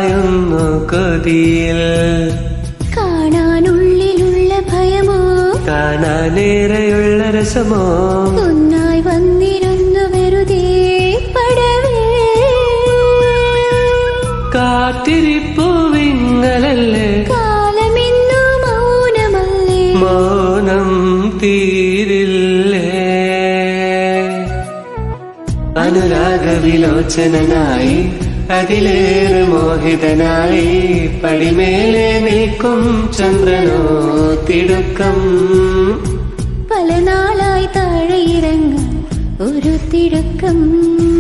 പായുന്നു കൊതിയിൽ കാണാനുള്ളിലുള്ള ഭയമോ കാണാനേറെയുള്ള രസമോ ഒന്നായി വന്നിരുന്നു വെറുതെ പടവേ കാത്തിരിപ്പു വിങ്ങലല്ലേ കാലമിന്നു മൗനമല്ലേ മൗനം തീരില്ലേ അനുരാഗവിലോചനായി അതിലേറെ മോഹിതനായി പടിമേലെ നിൽക്കും ചന്ദ്രനോ തിടുക്കം പല നാളായി താഴെ ഇറങ്ങാൻ ഒരു തിടുക്കം